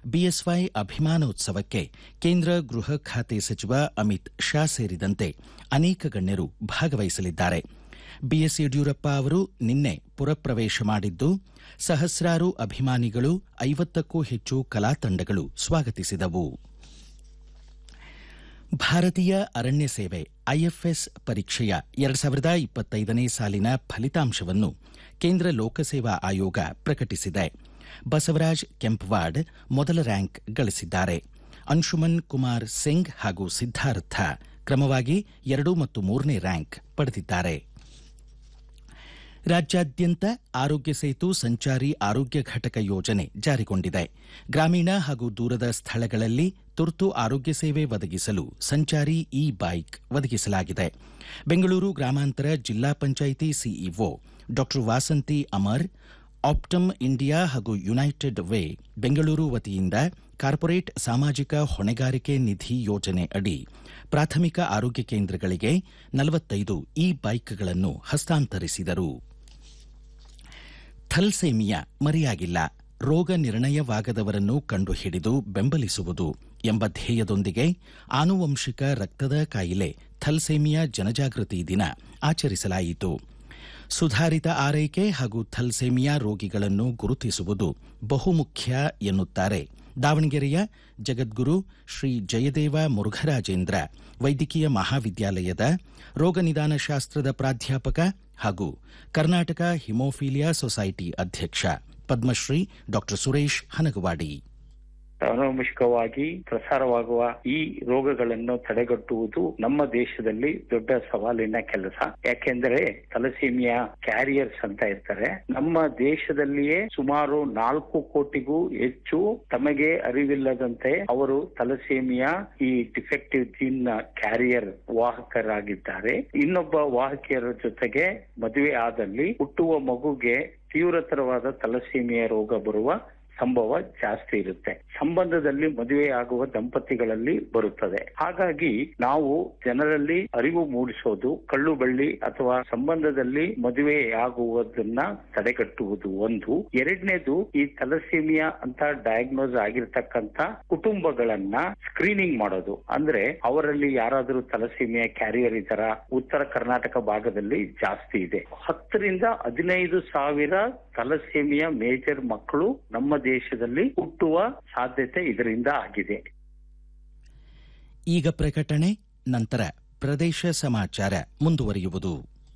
BSY ಅಭಿಮಾನೋತ್ಸವಕ್ಕೆ ಕೇಂದ್ರ ಗೃಹ ಖಾತೆ ಸಚಿವ ಅಮಿತ್ ಶಾ ಸೇರಿದಂತೆ ಅನೇಕ ಗಣ್ಯರು ಭಾಗವಹಿಸಲಿದ್ದಾರೆ ಬಿಎಸ್ ಯಡಿಯೂರಪ್ಪ ಅವರು ನಿನ್ನೆ ಪುರಪ್ರವೇಶ ಮಾಡಿದ್ದು ಸಹಸ್ರಾರು ಅಭಿಮಾನಿಗಳು ಐವತ್ತಕ್ಕೂ ಹೆಚ್ಚು ಕಲಾ ತಂಡಗಳು ಸ್ವಾಗತಿಸಿದವು ಭಾರತೀಯ ಅರಣ್ಯ ಸೇವೆ ಐಎಫ್ಎಸ್ ಪರೀಕ್ಷೆಯ ಎರಡ್ ಸಾವಿರದ ಇಪ್ಪತ್ತೈದನೇ ಸಾಲಿನ ಫಲಿತಾಂಶವನ್ನು ಕೇಂದ್ರ ಲೋಕಸೇವಾ ಆಯೋಗ ಪ್ರಕಟಿಸಿದೆ ಬಸವರಾಜ್ ಕೆಂಪವಾಡ್ ಮೊದಲ ರ್ಯಾಂಕ್ ಗಳಿಸಿದ್ದಾರೆ ಅಂಶುಮನ್ ಕುಮಾರ್ ಸಿಂಗ್ ಹಾಗೂ ಸಿದ್ದಾರ್ಥ ಕ್ರಮವಾಗಿ ಎರಡು ಮತ್ತು ಮೂರನೇ ರ್ಯಾಂಕ್ ಪಡೆದಿದ್ದಾರೆ ರಾಜ್ಯಾದ್ಯಂತ ಆರೋಗ್ಯ ಸೇತು ಸಂಚಾರಿ ಆರೋಗ್ಯ ಘಟಕ ಯೋಜನೆ ಜಾರಿಗೊಂಡಿದೆ ಗ್ರಾಮೀಣ ಹಾಗೂ ದೂರದ ಸ್ಥಳಗಳಲ್ಲಿ ತುರ್ತು ಆರೋಗ್ಯ ಸೇವೆ ಒದಗಿಸಲು ಸಂಚಾರಿ ಇ ಬೈಕ್ ಒದಗಿಸಲಾಗಿದೆ ಬೆಂಗಳೂರು ಗ್ರಾಮಾಂತರ ಜಿಲ್ಲಾ ಪಂಚಾಯಿತಿ ಸಿಇಒ ಡಾ ವಾಸಂತಿ ಅಮರ್ ಆಪ್ಟಮ್ ಇಂಡಿಯಾ ಹಾಗೂ ಯುನೈಟೆಡ್ ವೇ ಬೆಂಗಳೂರು ವತಿಯಿಂದ ಕಾರ್ಪೊರೇಟ್ ಸಾಮಾಜಿಕ ಹೊಣೆಗಾರಿಕೆ ನಿಧಿ ಯೋಜನೆ ಅಡಿ ಪ್ರಾಥಮಿಕ ಆರೋಗ್ಯ ಕೇಂದ್ರಗಳಿಗೆ ನಲವತ್ತೈದು ಇ ಬೈಕ್ಗಳನ್ನು ಹಸ್ತಾಂತರಿಸಿದರು ಥಲ್ಸೇಮಿಯಾ ಮರೆಯಾಗಿಲ್ಲ ರೋಗ ನಿರ್ಣಯವಾಗದವರನ್ನು ಕಂಡುಹಿಡಿದು ಬೆಂಬಲಿಸುವುದು ಎಂಬ ಧ್ಯೇಯದೊಂದಿಗೆ ಆನುವಂಶಿಕ ರಕ್ತದ ಕಾಯಿಲೆ ಥಲ್ಸೇಮಿಯಾ ಜನಜಾಗೃತಿ ದಿನ ಆಚರಿಸಲಾಯಿತು ಸುಧಾರಿತ ಆರೈಕೆ ಹಾಗೂ ಥಲ್ಸೇಮಿಯಾ ರೋಗಿಗಳನ್ನು ಗುರುತಿಸುವುದು ಬಹುಮುಖ್ಯ ಎನ್ನುತ್ತಾರೆ ದಾವಣಗೆರೆಯ ಜಗದ್ಗುರು ಶ್ರೀ ಜಯದೇವ ಮುರುಘರಾಜೇಂದ್ರ ವೈದ್ಯಕೀಯ ಮಹಾವಿದ್ಯಾಲಯದ ರೋಗ ನಿದಾನ ಶಾಸ್ತ್ರದ ಪ್ರಾಧ್ಯಾಪಕ ಹಾಗೂ ಕರ್ನಾಟಕ ಹಿಮೋಫೀಲಿಯಾ ಸೊಸೈಟಿ ಅಧ್ಯಕ್ಷ ಪದ್ಮಶ್ರೀ ಡಾ ಸುರೇಶ್ ಹನಗವಾಡಿ ಅನುವಂಶಿಕವಾಗಿ ಪ್ರಸಾರವಾಗುವ ಈ ರೋಗಗಳನ್ನು ತಡೆಗಟ್ಟುವುದು ನಮ್ಮ ದೇಶದಲ್ಲಿ ದೊಡ್ಡ ಸವಾಲಿನ ಕೆಲಸ ಯಾಕೆಂದರೆ ತಲಸೀಮಿಯಾ ಕ್ಯಾರಿಯರ್ಸ್ ಅಂತ ಇರ್ತಾರೆ ನಮ್ಮ ದೇಶದಲ್ಲಿಯೇ ಸುಮಾರು ನಾಲ್ಕು ಕೋಟಿಗೂ ಹೆಚ್ಚು ತಮಗೆ ಅರಿವಿಲ್ಲದಂತೆ ಅವರು ತಲಸೀಮಿಯಾ ಈ ಡಿಫೆಕ್ಟಿವ್ ಜೀನ್ ನ ಕ್ಯಾರಿಯರ್ ವಾಹಕರಾಗಿದ್ದಾರೆ ಇನ್ನೊಬ್ಬ ವಾಹಕಿಯರ ಜೊತೆಗೆ ಮದುವೆ ಆದಲ್ಲಿ ಹುಟ್ಟುವ ಮಗುಗೆ ತೀವ್ರತರವಾದ ತಲಸೀಮಿಯಾ ರೋಗ ಬರುವ ಸಂಭವ ಜಾಸ್ತಿ ಇರುತ್ತೆ ಸಂಬಂಧದಲ್ಲಿ ಮದುವೆ ಆಗುವ ದಂಪತಿಗಳಲ್ಲಿ ಬರುತ್ತದೆ ಹಾಗಾಗಿ ನಾವು ಜನರಲ್ಲಿ ಅರಿವು ಮೂಡಿಸೋದು ಕಳ್ಳು ಬಳ್ಳಿ ಅಥವಾ ಸಂಬಂಧದಲ್ಲಿ ಮದುವೆ ಆಗುವುದನ್ನ ತಡೆಗಟ್ಟುವುದು ಒಂದು ಎರಡನೇದು ಈ ತಲಸೀಮಿಯಾ ಅಂತ ಡಯಾಗ್ನೋಸ್ ಆಗಿರ್ತಕ್ಕಂತ ಕುಟುಂಬಗಳನ್ನ ಸ್ಕ್ರೀನಿಂಗ್ ಮಾಡೋದು ಅಂದ್ರೆ ಅವರಲ್ಲಿ ಯಾರಾದರೂ ತಲಸೀಮಿಯಾ ಕ್ಯಾರಿಯರ್ ಇದ್ದಾರ ಉತ್ತರ ಕರ್ನಾಟಕ ಭಾಗದಲ್ಲಿ ಜಾಸ್ತಿ ಇದೆ ಹತ್ತರಿಂದ ಹದಿನೈದು ಸಾವಿರ ತಲಸೀಮಿಯಾ ಮೇಜರ್ ಮಕ್ಕಳು ನಮ್ಮ ದೇಶದಲ್ಲಿ ಹುಟ್ಟುವ ಸಾಧ್ಯತೆ ಇದರಿಂದ ಆಗಿದೆ ಈಗ ಪ್ರಕಟಣೆ ನಂತರ ಪ್ರದೇಶ ಸಮಾಚಾರ ಮುಂದುವರಿಯುವುದು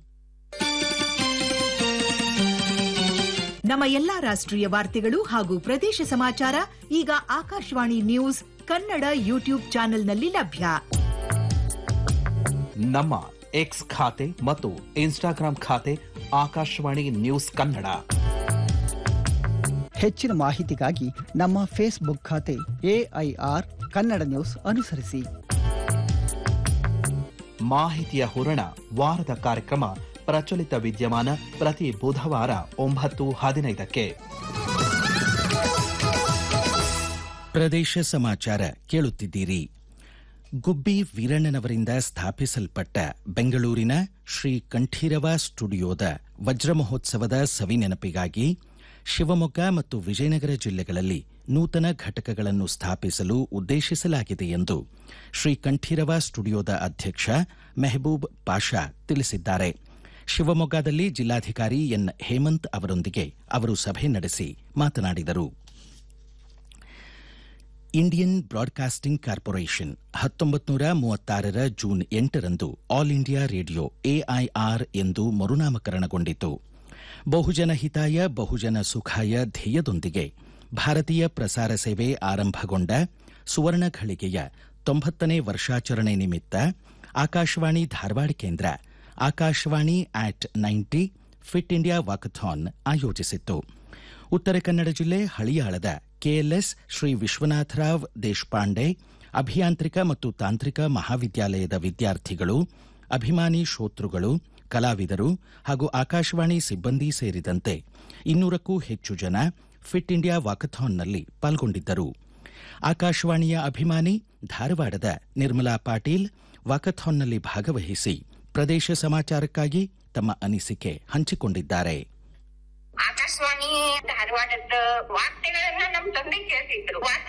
ನಮ್ಮ ಎಲ್ಲಾ ರಾಷ್ಟ್ರೀಯ ವಾರ್ತೆಗಳು ಹಾಗೂ ಪ್ರದೇಶ ಸಮಾಚಾರ ಈಗ ಆಕಾಶವಾಣಿ ನ್ಯೂಸ್ ಕನ್ನಡ ಯೂಟ್ಯೂಬ್ ಚಾನೆಲ್ನಲ್ಲಿ ಲಭ್ಯ ನಮ್ಮ ಎಕ್ಸ್ ಖಾತೆ ಮತ್ತು ಇನ್ಸ್ಟಾಗ್ರಾಂ ಖಾತೆ ಆಕಾಶವಾಣಿ ನ್ಯೂಸ್ ಕನ್ನಡ ಹೆಚ್ಚಿನ ಮಾಹಿತಿಗಾಗಿ ನಮ್ಮ ಫೇಸ್ಬುಕ್ ಖಾತೆ ಎಐಆರ್ ಕನ್ನಡ ನ್ಯೂಸ್ ಅನುಸರಿಸಿ ಮಾಹಿತಿಯ ಹೂರಣ ವಾರದ ಕಾರ್ಯಕ್ರಮ ಪ್ರಚಲಿತ ವಿದ್ಯಮಾನ ಪ್ರತಿ ಬುಧವಾರ ಒಂಬತ್ತು ಹದಿನೈದಕ್ಕೆ ಪ್ರದೇಶ ಸಮಾಚಾರ ಕೇಳುತ್ತಿದ್ದೀರಿ ಗುಬ್ಬಿ ವೀರಣ್ಣನವರಿಂದ ಸ್ಥಾಪಿಸಲ್ಪಟ್ಟ ಬೆಂಗಳೂರಿನ ಶ್ರೀ ಕಂಠೀರವ ಸ್ಟುಡಿಯೋದ ವಜ್ರ ಮಹೋತ್ಸವದ ಸವಿನೆನಪಿಗಾಗಿ ಶಿವಮೊಗ್ಗ ಮತ್ತು ವಿಜಯನಗರ ಜಿಲ್ಲೆಗಳಲ್ಲಿ ನೂತನ ಘಟಕಗಳನ್ನು ಸ್ಥಾಪಿಸಲು ಉದ್ದೇಶಿಸಲಾಗಿದೆ ಎಂದು ಶ್ರೀ ಕಂಠೀರವ ಸ್ಟುಡಿಯೋದ ಅಧ್ಯಕ್ಷ ಮೆಹಬೂಬ್ ಪಾಷಾ ತಿಳಿಸಿದ್ದಾರೆ ಶಿವಮೊಗ್ಗದಲ್ಲಿ ಜಿಲ್ಲಾಧಿಕಾರಿ ಎನ್ ಹೇಮಂತ್ ಅವರೊಂದಿಗೆ ಅವರು ಸಭೆ ನಡೆಸಿ ಮಾತನಾಡಿದರು ಇಂಡಿಯನ್ ಬ್ರಾಡ್ಕಾಸ್ಟಿಂಗ್ ಕಾರ್ಪೊರೇಷನ್ ಹತ್ತೊಂಬತ್ತು ನೂರ ಮೂವತ್ತಾರರ ಜೂನ್ ಎಂಟರಂದು ಆಲ್ ಇಂಡಿಯಾ ರೇಡಿಯೋ ಎಐಆರ್ ಎಂದು ಮರುನಾಮಕರಣಗೊಂಡಿತು ಬಹುಜನ ಹಿತಾಯ ಬಹುಜನ ಸುಖಾಯ ಧ್ಯೇಯದೊಂದಿಗೆ ಭಾರತೀಯ ಪ್ರಸಾರ ಸೇವೆ ಆರಂಭಗೊಂಡ ಸುವರ್ಣ ಘಳಿಗೆಯ ತೊಂಬತ್ತನೇ ವರ್ಷಾಚರಣೆ ನಿಮಿತ್ತ ಆಕಾಶವಾಣಿ ಧಾರವಾಡ ಕೇಂದ್ರ Akashvani at ninety fit India walkathon ಆಯೋಜಿಸಿತ್ತು ಉತ್ತರ ಕನ್ನಡ ಜಿಲ್ಲೆ ಹಳಿಯಾಳದ ಕೆಎಲ್ಎಸ್ ಶ್ರೀ ವಿಶ್ವನಾಥರಾವ್ ದೇಶಪಾಂಡೆ ಅಭಿಯಾಂತ್ರಿಕ ಮತ್ತು ತಾಂತ್ರಿಕ ಮಹಾವಿದ್ಯಾಲಯದ ವಿದ್ಯಾರ್ಥಿಗಳು ಅಭಿಮಾನಿ ಶ್ರೋತೃಗಳು ಕಲಾವಿದರು ಹಾಗೂ ಆಕಾಶವಾಣಿ ಸಿಬ್ಬಂದಿ ಸೇರಿದಂತೆ ಇನ್ನೂರಕ್ಕೂ ಹೆಚ್ಚು ಜನ ಫಿಟ್ ಇಂಡಿಯಾ ವಾಕಥಾನ್ನಲ್ಲಿ ಪಾಲ್ಗೊಂಡಿದ್ದರು ಆಕಾಶವಾಣಿಯ ಅಭಿಮಾನಿ ಧಾರವಾಡದ ನಿರ್ಮಲಾ ಪಾಟೀಲ್ ವಾಕಥಾನ್ನಲ್ಲಿ ಭಾಗವಹಿಸಿ ಪ್ರದೇಶ ಸಮಾಚಾರಕ್ಕಾಗಿ ತಮ್ಮ ಅನಿಸಿಕೆ ಹಂಚಿಕೊಂಡಿದ್ದಾರೆ ಆಕಾಶವಾಣಿ ಧಾರವಾಡದ ವಾರ್ತೆಗಳನ್ನ ನಮ್ ತಂದೆ ಕೇಳ್ತಿದ್ರು